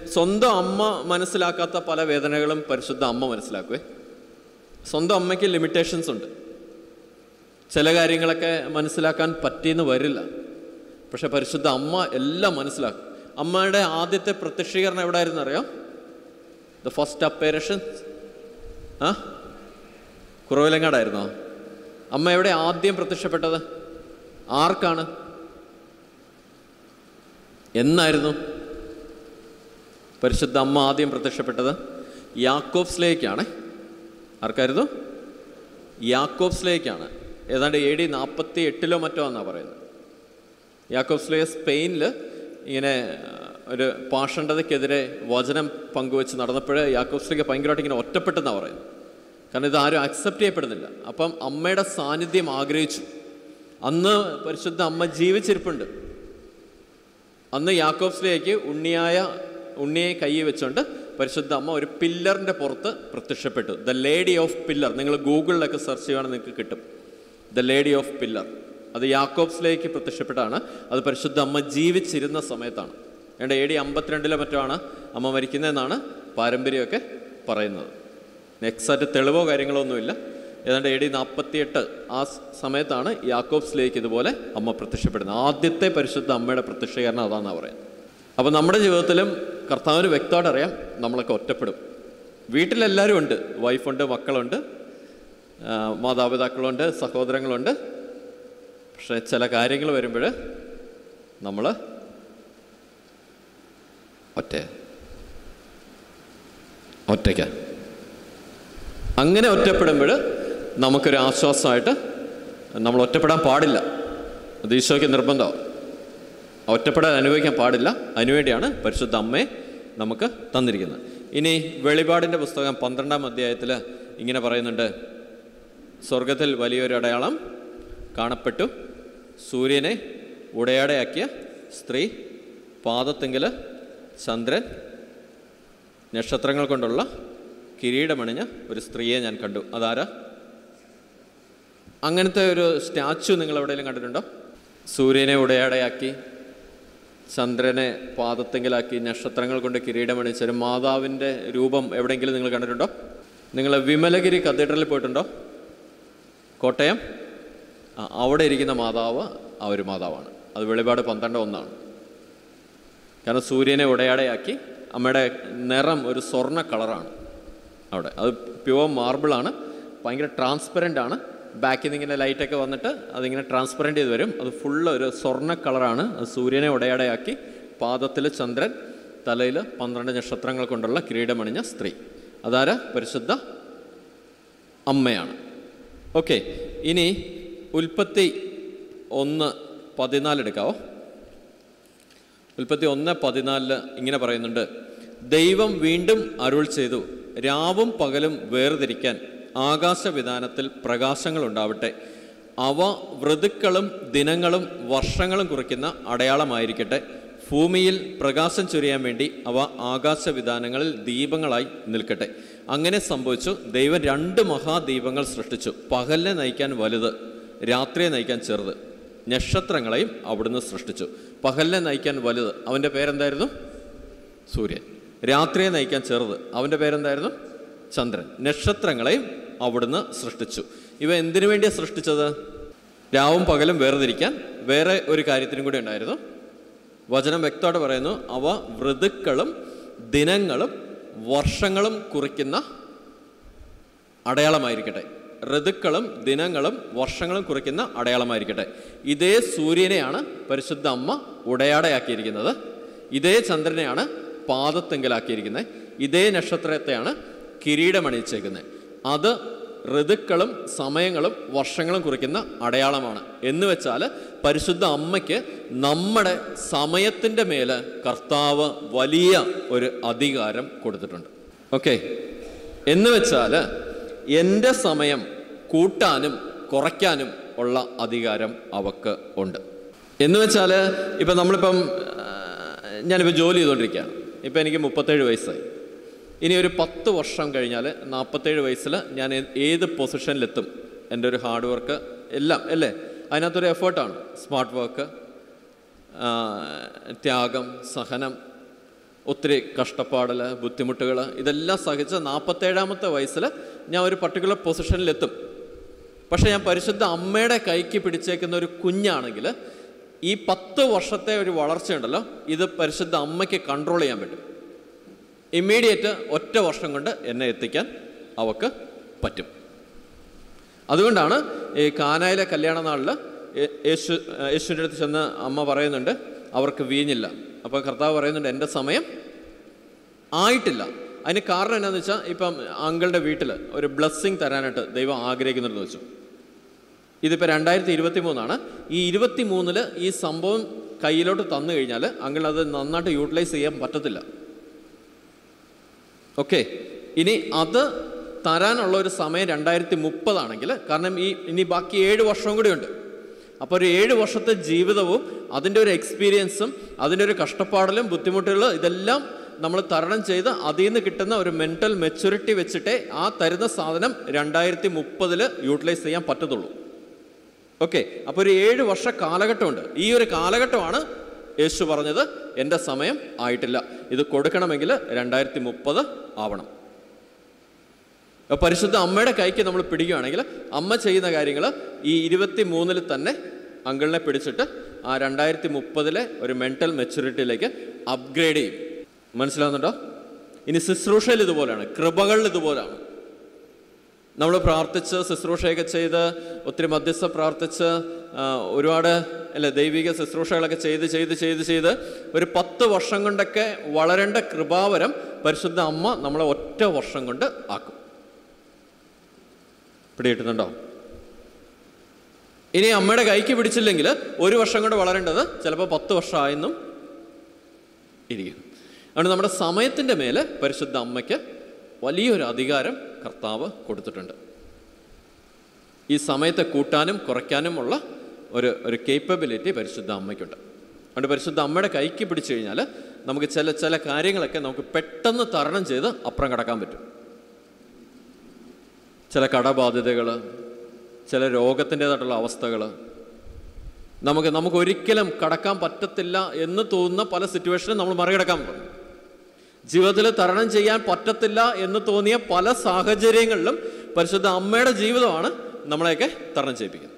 സ്വന്തം അമ്മ മനസ്സിലാക്കാത്ത പല വേദനകളും പരിശുദ്ധ അമ്മ മനസ്സിലാക്കുവേ സ്വന്തം അമ്മയ്ക്ക് ലിമിറ്റേഷൻസ് ഉണ്ട് ചില കാര്യങ്ങളൊക്കെ മനസ്സിലാക്കാൻ പറ്റിയെന്ന് വരില്ല പക്ഷെ പരിശുദ്ധ അമ്മ എല്ലാം മനസ്സിലാക്കും അമ്മയുടെ ആദ്യത്തെ പ്രത്യക്ഷീകരണം എവിടെയായിരുന്നു അറിയാം ദ ഫസ്റ്റ് അപ്പേരഷൻ ആ കുറവിലങ്ങാടായിരുന്നോ അമ്മ എവിടെ ആദ്യം പ്രത്യക്ഷപ്പെട്ടത് ആർക്കാണ് എന്നായിരുന്നു പരിശുദ്ധ അമ്മ ആദ്യം പ്രത്യക്ഷപ്പെട്ടത് യാക്കോബ്സിലേക്കാണ് ആർക്കായിരുന്നു യാക്കോബ്സിലേക്കാണ് ഏതാണ്ട് എ ഡി നാൽപ്പത്തി എട്ടിലോ മറ്റോ എന്നാണ് പറയുന്നത് യാക്കോബ്സ്ലേ സ്പെയിനിൽ ഇങ്ങനെ ആ, ഒരു പാഷണ്ഡതയ്ക്കെതിരെ വചനം പങ്കുവെച്ച് നടന്നപ്പോൾ യാക്കോബ്സ്ലേക്ക് ഭയങ്കരമായിട്ട് ഇങ്ങനെ ഒറ്റപ്പെട്ടെന്നാണ് പറയുന്നത് കാരണം ഇത് ആരും അക്സെപ്റ്റ് ചെയ്യപ്പെടുന്നില്ല അപ്പം അമ്മയുടെ സാന്നിധ്യം ആഗ്രഹിച്ചു അന്ന് പരിശുദ്ധ അമ്മ ജീവിച്ചിരിപ്പുണ്ട് അന്ന് യാക്കോബ്സിലേക്ക് ഉണ്ണിയായ ഉണ്ണിയെ കൈ വെച്ചുകൊണ്ട് പരിശുദ്ധ അമ്മ ഒരു പില്ലറിൻ്റെ പുറത്ത് പ്രത്യക്ഷപ്പെട്ടു ദ ലേഡി ഓഫ് പില്ലർ നിങ്ങൾ ഗൂഗിളിലൊക്കെ സെർച്ച് ചെയ്യുവാണെങ്കിൽ നിങ്ങൾക്ക് കിട്ടും ദ ലേഡി ഓഫ് പില്ലർ അത് യാക്കോബ്സിലേക്ക് പ്രത്യക്ഷപ്പെട്ടാണ് അത് പരിശുദ്ധ അമ്മ ജീവിച്ചിരുന്ന സമയത്താണ് ഏണ്ട എ ഡി അമ്പത്തിരണ്ടിലോ മറ്റോ ആണ് അമ്മ മരിക്കുന്നതെന്നാണ് പാരമ്പര്യമൊക്കെ പറയുന്നത് എക്സാക്റ്റ് തെളിവോ കാര്യങ്ങളോ ഒന്നുമില്ല ഏതാണ്ട് എ ഡി നാൽപ്പത്തിയെട്ട് ആ സ് സമയത്താണ് യാക്കോബ്സിലേക്ക് ഇതുപോലെ അമ്മ പ്രത്യക്ഷപ്പെടുന്നത് ആദ്യത്തെ പരിശുദ്ധ അമ്മയുടെ പ്രത്യക്ഷീകരണം അതാണെന്നാണ് പറയുന്നത് അപ്പോൾ നമ്മുടെ ജീവിതത്തിലും കർത്താവിന് വ്യക്തമായിട്ട് അറിയാം നമ്മളൊക്കെ ഒറ്റപ്പെടും വീട്ടിലെല്ലാവരും ഉണ്ട് വൈഫുണ്ട് മക്കളുണ്ട് ആ, മാതാപിതാക്കളുണ്ട് സഹോദരങ്ങളുണ്ട് പക്ഷേ ചില കാര്യങ്ങൾ വരുമ്പോൾ നമ്മൾ ഒറ്റ ഒറ്റയ്ക്ക അങ്ങനെ ഒറ്റപ്പെടുമ്പോൾ നമുക്കൊരു ആശ്വാസമായിട്ട് നമ്മൾ ഒറ്റപ്പെടാൻ പാടില്ല അത് ഈശോയ്ക്ക് നിർബന്ധമാണ് ഒറ്റപ്പെടാൻ അനുഭവിക്കാൻ പാടില്ല അതിനുവേണ്ടിയാണ് പരിശുദ്ധ അമ്മയെ നമുക്ക് തന്നിരിക്കുന്നത് ഇനി വെളിപാടിൻ്റെ പുസ്തകം പന്ത്രണ്ടാം അധ്യായത്തിൽ ഇങ്ങനെ പറയുന്നുണ്ട് സ്വർഗത്തിൽ വലിയൊരു അടയാളം കാണപ്പെട്ടു സൂര്യനെ ഉടയാടയാക്കിയ സ്ത്രീ പാദത്തെങ്കിൽ ചന്ദ്രൻ നക്ഷത്രങ്ങൾ കൊണ്ടുള്ള കിരീടമണിഞ്ഞ ഒരു സ്ത്രീയെ ഞാൻ കണ്ടു അതാരാ അങ്ങനത്തെ ഒരു സ്റ്റാച്ചു നിങ്ങൾ എവിടെയെങ്കിലും കണ്ടിട്ടുണ്ടോ സൂര്യനെ ഉടയാടയാക്കി ചന്ദ്രനെ പാദത്തെങ്കിലാക്കി നക്ഷത്രങ്ങൾ കൊണ്ട് കിരീടമണിച്ച ഒരു മാതാവിൻ്റെ രൂപം എവിടെയെങ്കിലും നിങ്ങൾ കണ്ടിട്ടുണ്ടോ നിങ്ങൾ വിമലഗിരി കത്തീഡ്രലിൽ പോയിട്ടുണ്ടോ കോട്ടയം ആ, അവിടെ ഇരിക്കുന്ന മാതാവ് ആ ഒരു മാതാവാണ് അത് വെളിപാട് പന്ത്രണ്ട് ഒന്നാണ് കാരണം സൂര്യനെ ഉടയാടയാക്കി അമ്മയുടെ നിറം ഒരു സ്വർണ്ണ കളറാണ് അവിടെ അത് പ്യുവർ മാർബിളാണ് ഭയങ്കര ട്രാൻസ്പെറൻ്റ് ആണ് ബാക്കിൽ നിന്ന് ഇങ്ങനെ ലൈറ്റൊക്കെ വന്നിട്ട് അതിങ്ങനെ ട്രാൻസ്പെറൻ്റ് ചെയ്ത് വരും അത് ഫുള്ള് ഒരു സ്വർണ്ണ കളറാണ് അത് സൂര്യനെ ഉടയാടയാക്കി പാദത്തിൽ ചന്ദ്രൻ തലയിൽ പന്ത്രണ്ട് നക്ഷത്രങ്ങൾ കൊണ്ടുള്ള കിരീടമണിഞ്ഞ സ്ത്രീ അതാര പരിശുദ്ധ അമ്മയാണ് ഓക്കെ ഇനി ഉൽപ്പത്തി ഒന്ന് പതിനാല് എടുക്കാവോ ഉൽപ്പത്തി ഒന്ന് പതിനാലില് ഇങ്ങനെ പറയുന്നുണ്ട് ദൈവം വീണ്ടും അരുൾ ചെയ്തു രാവും പകലും വേർതിരിക്കാൻ ആകാശവിധാനത്തിൽ പ്രകാശങ്ങൾ ഉണ്ടാവട്ടെ അവ ഋതുക്കളും ദിനങ്ങളും വർഷങ്ങളും കുറിക്കുന്ന അടയാളമായിരിക്കട്ടെ ഭൂമിയിൽ പ്രകാശം ചൊരിയാൻ വേണ്ടി അവ ആകാശവിധാനങ്ങളിൽ ദീപങ്ങളായി നിൽക്കട്ടെ അങ്ങനെ സംഭവിച്ചു ദൈവം രണ്ട് മഹാദീപങ്ങൾ സൃഷ്ടിച്ചു പകലിനെ നയിക്കാൻ വലുത് രാത്രിയെ നയിക്കാൻ ചെറുത് നക്ഷത്രങ്ങളെയും അവിടുന്ന് സൃഷ്ടിച്ചു പകലിനെ നയിക്കാൻ വലുത് അവൻ്റെ പേരെന്തായിരുന്നു സൂര്യൻ രാത്രിയെ നയിക്കാൻ ചെറുത് അവൻ്റെ പേരെന്തായിരുന്നു ചന്ദ്രൻ നക്ഷത്രങ്ങളെയും അവിടുന്ന് സൃഷ്ടിച്ചു ഇവ എന്തിനു വേണ്ടിയാണ് സൃഷ്ടിച്ചത് രാവും പകലും വേർതിരിക്കാൻ വേറെ ഒരു കാര്യത്തിനും കൂടി ഉണ്ടായിരുന്നു വചനം വ്യക്തമായിട്ട് പറയുന്നു അവ ഋതുക്കളും ദിനങ്ങളും വർഷങ്ങളും കുറിക്കുന്ന അടയാളമായിരിക്കട്ടെ ഋതുക്കളും ദിനങ്ങളും വർഷങ്ങളും കുറിക്കുന്ന അടയാളമായിരിക്കട്ടെ ഇതേ സൂര്യനെയാണ് പരിശുദ്ധ അമ്മ ഉടയാടയാക്കിയിരിക്കുന്നത് ഇതേ ചന്ദ്രനെയാണ് പാദത്തെങ്കിലാക്കിയിരിക്കുന്നത് ഇതേ നക്ഷത്രത്തെയാണ് കിരീടമണിയിച്ചേക്കുന്നത് അത് ഋതുക്കളും സമയങ്ങളും വർഷങ്ങളും കുറിക്കുന്ന അടയാളമാണ് എന്ന് വെച്ചാൽ പരിശുദ്ധ അമ്മയ്ക്ക് നമ്മുടെ സമയത്തിൻ്റെ മേലെ കർത്താവ് വലിയ ഒരു അധികാരം കൊടുത്തിട്ടുണ്ട് ഓക്കെ എന്ന് വെച്ചാൽ എൻ്റെ സമയം കൂട്ടാനും കുറയ്ക്കാനും ഉള്ള അധികാരം അവക്ക് ഉണ്ട് എന്ന് വെച്ചാൽ ഇപ്പം നമ്മളിപ്പം ആ, ഞാനിപ്പോൾ ജോലി ചെയ്തുകൊണ്ടിരിക്കുകയാണ് ഇപ്പം എനിക്ക് മുപ്പത്തേഴ് വയസ്സായി ഇനി ഒരു പത്ത് വർഷം കഴിഞ്ഞാൽ നാൽപ്പത്തേഴ് വയസ്സിൽ ഞാൻ ഏ- ഏത് പൊസിഷനിലെത്തും എൻ്റെ ഒരു ഹാർഡ് വർക്ക് എല്ലാം അല്ലേ അതിനകത്തൊരു എഫേർട്ടാണ് സ്മാർട്ട് വർക്ക് ത്യാഗം സഹനം ഒത്തിരി കഷ്ടപ്പാടൽ ബുദ്ധിമുട്ടുകൾ ഇതെല്ലാം സഹിച്ച് നാൽപ്പത്തേഴാമത്തെ വയസ്സിൽ ഞാൻ ഒരു പർട്ടിക്കുലർ പൊസിഷനിലെത്തും പക്ഷേ ഞാൻ പരിശുദ്ധ അമ്മയുടെ കൈക്ക് പിടിച്ചേക്കുന്ന ഒരു കുഞ്ഞാണെങ്കിൽ ഈ പത്ത് വർഷത്തെ ഒരു വളർച്ചയുണ്ടല്ലോ ഇത് പരിശുദ്ധ അമ്മയ്ക്ക് കൺട്രോൾ ചെയ്യാൻ പറ്റും ഇമ്മീഡിയറ്റ് ഒറ്റ വർഷം കൊണ്ട് എന്നെ എത്തിക്കാൻ അവക്ക് പറ്റും അതുകൊണ്ടാണ് ഈ കാനായിലെ കല്യാണ നാളിൽ യേശു യേശുവിൻ്റെ അടുത്ത് ചെന്ന് അമ്മ പറയുന്നുണ്ട് അവർക്ക് വീഞ്ഞില്ല അപ്പോൾ കർത്താവ് പറയുന്നുണ്ട് എൻ്റെ സമയം ആയിട്ടില്ല അതിന് കാരണം എന്നാന്ന് വെച്ചാൽ ഇപ്പം അങ്കിളുടെ വീട്ടിൽ ഒരു ബ്ലെസ്സിങ് തരാനായിട്ട് ദൈവം ആഗ്രഹിക്കുന്നുണ്ടെന്ന് വെച്ചു ഇതിപ്പോൾ രണ്ടായിരത്തി ഇരുപത്തി മൂന്നാണ് ഈ ഇരുപത്തി മൂന്നില് ഈ സംഭവം കയ്യിലോട്ട് തന്നു കഴിഞ്ഞാൽ അങ്കിൾ അത് നന്നായിട്ട് യൂട്ടിലൈസ് ചെയ്യാൻ പറ്റത്തില്ല ഓക്കെ ഇനി അത് തരാനുള്ള ഒരു സമയം രണ്ടായിരത്തി മുപ്പതാണെങ്കിൽ കാരണം ഈ ഇനി ബാക്കി ഏഴ് വർഷവും കൂടി ഉണ്ട് അപ്പോൾ ഒരു ഏഴ് വർഷത്തെ ജീവിതവും അതിൻ്റെ ഒരു എക്സ്പീരിയൻസും അതിൻ്റെ ഒരു കഷ്ടപ്പാടലും ബുദ്ധിമുട്ടുകളും ഇതെല്ലാം നമ്മൾ തരണം ചെയ്ത് അതിൽ നിന്ന് കിട്ടുന്ന ഒരു മെൻറ്റൽ മെച്യൂരിറ്റി വെച്ചിട്ടേ ആ തരുന്ന സാധനം രണ്ടായിരത്തി മുപ്പതിൽ യൂട്ടിലൈസ് ചെയ്യാൻ പറ്റത്തുള്ളൂ ഓക്കെ അപ്പോൾ ഒരു ഏഴ് വർഷ കാലഘട്ടമുണ്ട് ഈ ഒരു കാലഘട്ടമാണ് യേശു പറഞ്ഞത് എൻ്റെ സമയം ആയിട്ടില്ല ഇത് കൊടുക്കണമെങ്കിൽ രണ്ടായിരത്തി മുപ്പത് ആവണം അപ്പോൾ പരിശുദ്ധ അമ്മയുടെ കൈക്ക് നമ്മൾ പിടിക്കുകയാണെങ്കിൽ അമ്മ ചെയ്യുന്ന കാര്യങ്ങൾ ഈ ഇരുപത്തി മൂന്നിൽ തന്നെ അങ്കിളിനെ പിടിച്ചിട്ട് ആ രണ്ടായിരത്തി മുപ്പതിലെ ഒരു മെൻറ്റൽ മെച്യൂരിറ്റിയിലേക്ക് അപ്ഗ്രേഡ് ചെയ്യും മനസ്സിലാവുന്നുണ്ടോ ഇനി ശുശ്രൂഷയിൽ ഇതുപോലെയാണ് കൃപകളിൽ ഇതുപോലെയാണ് നമ്മൾ പ്രാർത്ഥിച്ച് ശുശ്രൂഷയൊക്കെ ചെയ്ത് ഒത്തിരി മധ്യസ്ഥ പ്രാർത്ഥിച്ച് ആ, ഒരുപാട് അല്ലെ ദൈവിക ശുശ്രൂഷകളൊക്കെ ചെയ്ത് ചെയ്ത് ചെയ്ത് ചെയ്ത് ഒരു പത്ത് വർഷം കൊണ്ടൊക്കെ വളരേണ്ട കൃപാവരം പരിശുദ്ധ അമ്മ നമ്മളെ ഒറ്റ വർഷം കൊണ്ട് ആക്കും പിടികിട്ടുന്നുണ്ടോ ഇനി അമ്മയുടെ കൈക്ക് പിടിച്ചില്ലെങ്കിൽ ഒരു വർഷം കൊണ്ട് വളരേണ്ടത് ചിലപ്പോൾ പത്ത് വർഷമായെന്നും ഇരിക്കും അതുകൊണ്ട് നമ്മുടെ സമയത്തിൻ്റെ മേലെ പരിശുദ്ധ അമ്മയ്ക്ക് വലിയൊരു അധികാരം കർത്താവ് കൊടുത്തിട്ടുണ്ട് ഈ സമയത്തെ കൂട്ടാനും കുറയ്ക്കാനുമുള്ള ഒരു ഒരു കേപ്പബിലിറ്റി പരിശുദ്ധ അമ്മയ്ക്കുണ്ട് അതുകൊണ്ട് പരിശുദ്ധ അമ്മയുടെ കൈക്ക് പിടിച്ചു കഴിഞ്ഞാൽ നമുക്ക് ചില ചില കാര്യങ്ങളൊക്കെ നമുക്ക് പെട്ടെന്ന് തരണം ചെയ്ത് അപ്പുറം കടക്കാൻ പറ്റും ചില കടബാധ്യതകൾ ചില രോഗത്തിൻ്റെതായിട്ടുള്ള അവസ്ഥകൾ നമുക്ക് നമുക്ക് ഒരിക്കലും കടക്കാൻ പറ്റത്തില്ല എന്ന് തോന്നുന്ന പല സിറ്റുവേഷനും നമ്മൾ മറികടക്കാൻ പോകും ജീവിതത്തിൽ തരണം ചെയ്യാൻ പറ്റത്തില്ല എന്ന് തോന്നിയ പല സാഹചര്യങ്ങളിലും പരിശുദ്ധ അമ്മയുടെ ജീവിതമാണ് നമ്മളെയൊക്കെ തരണം ചെയ്യിപ്പിക്കുന്നത്